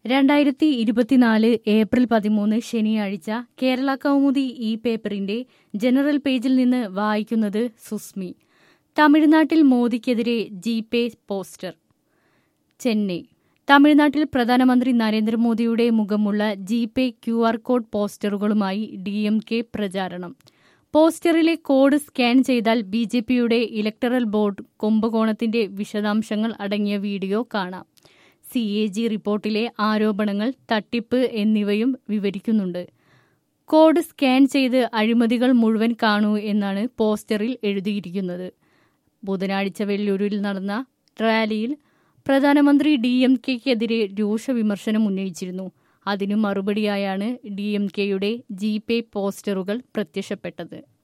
രണ്ടായിരത്തി ഇരുപത്തിനാല് ഏപ്രിൽ പതിമൂന്ന് ശനിയാഴ്ച കേരള കൗമുദി ഈ പേപ്പറിന്റെ ജനറൽ പേജിൽ നിന്ന് വായിക്കുന്നത് സുസ്മി തമിഴ്നാട്ടിൽ മോദിക്കെതിരെ ജി പേ പോസ്റ്റർ ചെന്നൈ തമിഴ്നാട്ടിൽ പ്രധാനമന്ത്രി നരേന്ദ്രമോദിയുടെ മുഖമുള്ള G Pay Q R code പോസ്റ്ററുകളുമായി ഡി എം കെ പ്രചാരണം പോസ്റ്ററിലെ കോഡ് സ്കാൻ ചെയ്താൽ ബി ജെ പിയുടെ ഇലക്ടറൽ ബോർഡ് കുംഭകോണത്തിന്റെ വിശദാംശങ്ങൾ അടങ്ങിയ വീഡിയോ കാണാം സി എ ജി റിപ്പോർട്ടിലെ ആരോപണങ്ങൾ തട്ടിപ്പ് എന്നിവയും വിവരിക്കുന്നുണ്ട് കോഡ് സ്കാൻ ചെയ്ത് അഴിമതികൾ മുഴുവൻ കാണൂ എന്നാണ് പോസ്റ്ററിൽ എഴുതിയിരിക്കുന്നത് ബുധനാഴ്ച വെല്ലൂരിൽ നടന്ന റാലിയിൽ പ്രധാനമന്ത്രി ഡി എം കെക്കെതിരെ രൂക്ഷ വിമർശനം ഉന്നയിച്ചിരുന്നു അതിനു മറുപടിയായാണ് ഡി എം കെയുടെ ജി പേ പോസ്റ്ററുകൾ പ്രത്യക്ഷപ്പെട്ടത്